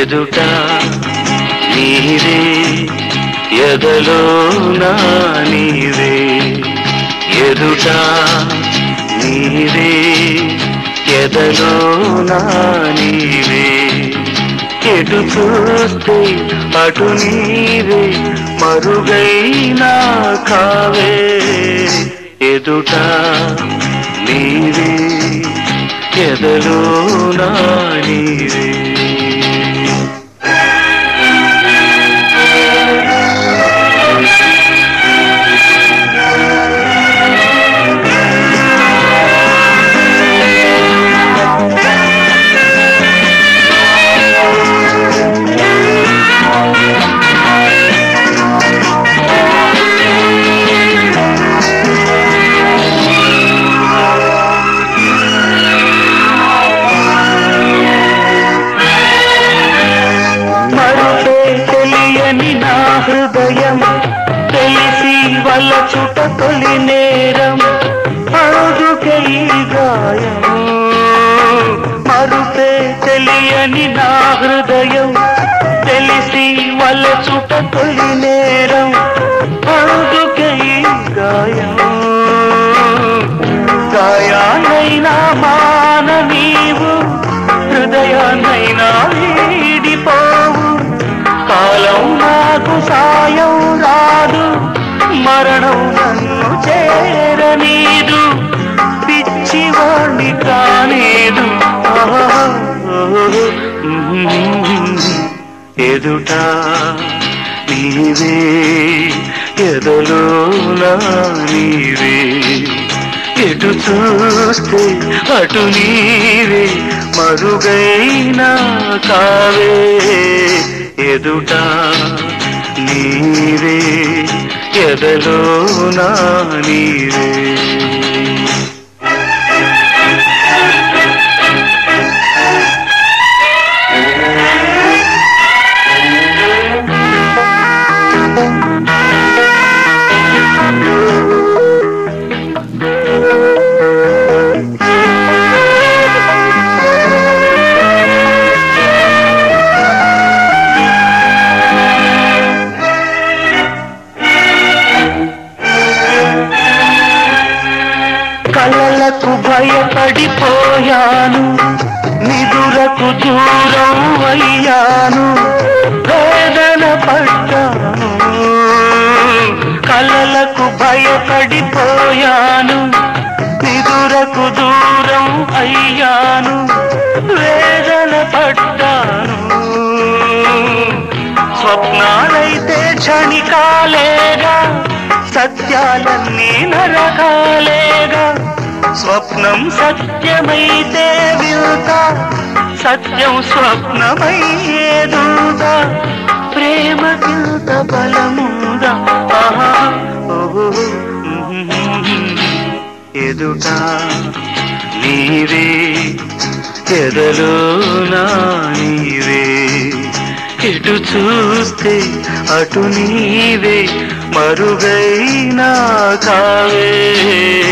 ఎదుట నీవే ఎదలో నా నీవే ఎదుట నీవే ఎదలో నా నీవే ఎటు చూస్తే అటు నీవే మరుగైనా కావే ఎదుట నీవే ఎదలో నా నీవే మరుపే తెలియని నా హృదయం తెలిసి వలచుట తొలి నేరం అడుగుకే ఈ గాయం మరుపే తెలియని నా హృదయం తెలిసి వలచుట తొలి నేరం అడుగుకే ఈ గాయం గాయాన్నైనా మాన నీవు హృదయాన్నైనా వీడిపోవు కాలం నాకు సాయం రాదు మరణం నన్ను చేరనీదు పిచ్చివాణ్ణి కానేదు ఆహా, ఎదుట నీవే ఎదలో నా నీవే ఎటు చూస్తే అటు నీవే మరుగైనా కావే ఎదుట నీవే ఎదలో నా నీవే కలలకు భయపడిపోయాను నిదురకు దూరం అయ్యాను వేదన పడ్డాను కలలకు భయపడిపోయాను నిదురకు దూరం అయ్యాను వేదన పడ్డాను స్వప్నాలైతే క్షణికాలేగా సత్యాలన్నీ నరకాలేగా స్వప్నం సత్యమైతే వింత సత్యం స్వప్నమయ్యేదుగా ప్రేమ కింత బలముందా ఆహా, ఓహో, ఎదుట నీవే ఎదలో నా నీవే ఎటు చూస్తే అటు నీవే మరుగైనా కావే